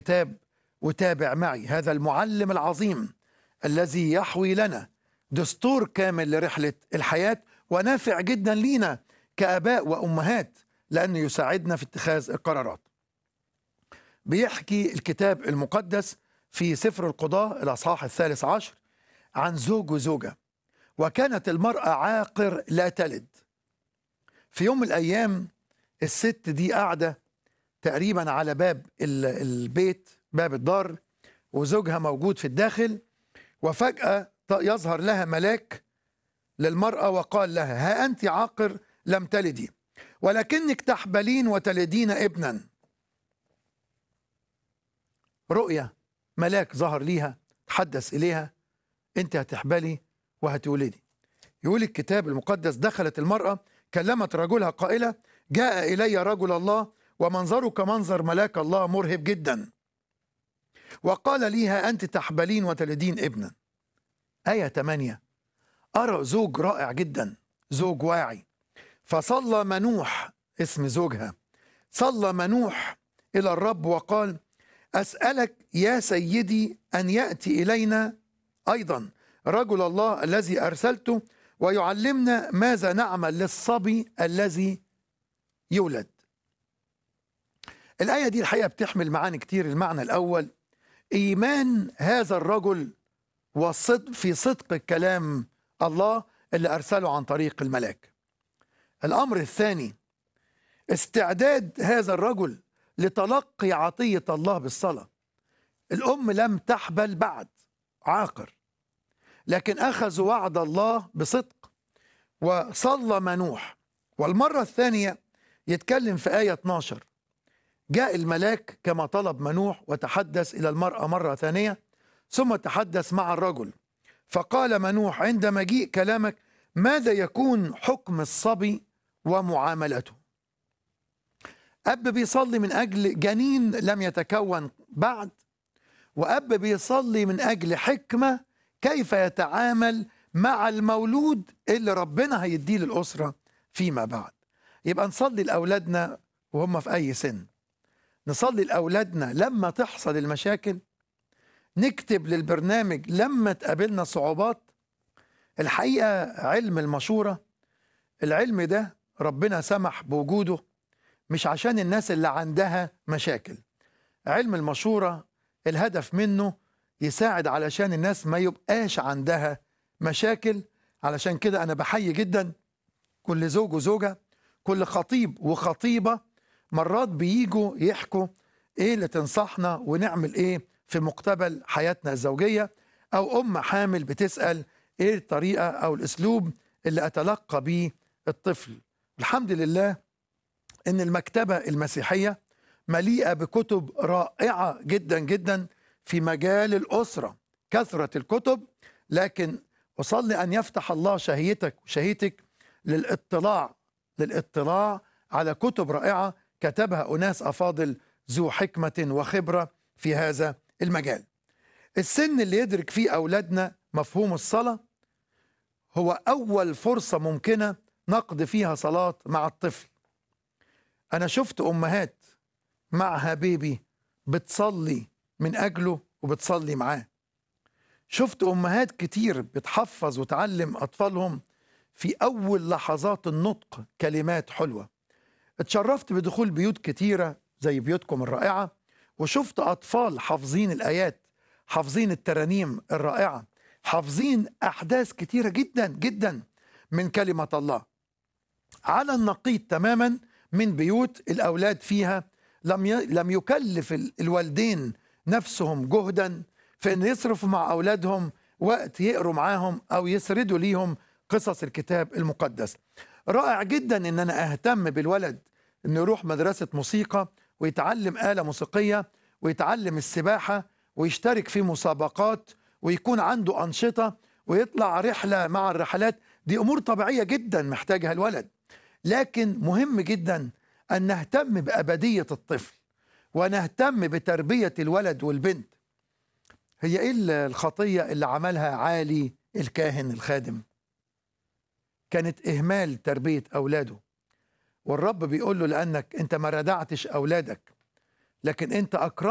الكتاب وتابع معي هذا المعلم العظيم الذي يحوي لنا دستور كامل لرحلة الحياة ونافع جدا لينا كآباء وأمهات لأنه يساعدنا في اتخاذ القرارات بيحكي الكتاب المقدس في سفر القضاء الأصحاح الثالث عشر عن زوج وزوجة وكانت المرأة عاقر لا تلد في يوم من الأيام الست دي قاعدة تقريبا على باب ال- البيت باب الدار وزوجها موجود في الداخل وفجأة ط- يظهر لها ملاك للمرأة وقال لها ها أنت عاقر لم تلدي ولكنك تحبلين وتلدين ابنا رؤية ملاك ظهر ليها تحدث إليها أنت هتحبلي وهتولدي يقول الكتاب المقدس دخلت المرأة كلمت رجلها قائلة جاء إلي رجل الله ومنظره كمنظر ملاك الله مرهب جدا وقال ليها أنت تحبلين وتلدين ابنا آية 8 أرى زوج رائع جدا زوج واعي فصلى منوح اسم زوجها صلى منوح إلى الرب وقال أسألك يا سيدي أن يأتي إلينا أيضا رجل الله الذي أرسلته ويعلمنا ماذا نعمل للصبي الذي يولد الآية دي الحقيقة بتحمل معاني كتير المعنى الأول إيمان هذا الرجل والصدق في صدق كلام الله اللي أرسله عن طريق الملاك الأمر الثاني استعداد هذا الرجل لتلقي عطية الله بالصلاة الأم لم تحبل بعد عاقر لكن أخذوا وعد الله بصدق وصلى منوح والمرة الثانية يتكلم في آية 12 جاء الملاك كما طلب منوح وتحدث إلى المرأة مرة ثانية ثم تحدث مع الرجل فقال منوح عند مجيء كلامك ماذا يكون حكم الصبي ومعاملته أب بيصلي من أجل جنين لم يتكون بعد وأب بيصلي من أجل حكمة كيف يتعامل مع المولود اللي ربنا هيديه للأسرة فيما بعد يبقى نصلي لأولادنا وهم في أي سن نصلي لأولادنا لما تحصل المشاكل نكتب للبرنامج لما تقابلنا صعوبات الحقيقة علم المشورة العلم ده ربنا سمح بوجوده مش عشان الناس اللي عندها مشاكل علم المشورة الهدف منه يساعد علشان الناس ما يبقاش عندها مشاكل علشان كده أنا بحيي جدا كل زوج وزوجة كل خطيب وخطيبة مرات بيجوا يحكوا ايه اللي تنصحنا ونعمل ايه في مقتبل حياتنا الزوجية او ام حامل بتسأل ايه الطريقة او الاسلوب اللي اتلقى بيه الطفل الحمد لله ان المكتبة المسيحية مليئة بكتب رائعة جدا جدا في مجال الأسرة كثرة الكتب لكن أصلي أن يفتح الله شهيتك وشهيتك للاطلاع للاطلاع على كتب رائعة كتبها أناس أفاضل ذو حكمة وخبرة في هذا المجال السن اللي يدرك فيه أولادنا مفهوم الصلاة هو أول فرصة ممكنة نقضي فيها صلاة مع الطفل أنا شفت أمهات معها بيبي بتصلي من أجله وبتصلي معاه شفت أمهات كتير بتحفظ وتعلم أطفالهم في أول لحظات النطق كلمات حلوة اتشرفت بدخول بيوت كتيرة زي بيوتكم الرائعة وشفت أطفال حافظين الآيات حافظين الترانيم الرائعة حافظين أحداث كتيرة جدا جدا من كلمة الله على النقيض تماما من بيوت الأولاد فيها لم ي... لم يكلف ال- الوالدين نفسهم جهدا في أن يصرفوا مع أولادهم وقت يقروا معاهم أو يسردوا ليهم قصص الكتاب المقدس رائع جدا أن أنا أهتم بالولد أنه يروح مدرسة موسيقى ويتعلم آلة موسيقية ويتعلم السباحة ويشترك في مسابقات ويكون عنده أنشطة ويطلع رحلة مع الرحلات دي أمور طبيعية جدا محتاجها الولد لكن مهم جدا أن نهتم بأبدية الطفل ونهتم بتربية الولد والبنت هي إيه الخطية اللي عملها عالي الكاهن الخادم كانت إهمال تربية أولاده والرب بيقول له لأنك أنت ما ردعتش أولادك لكن أنت أكرمت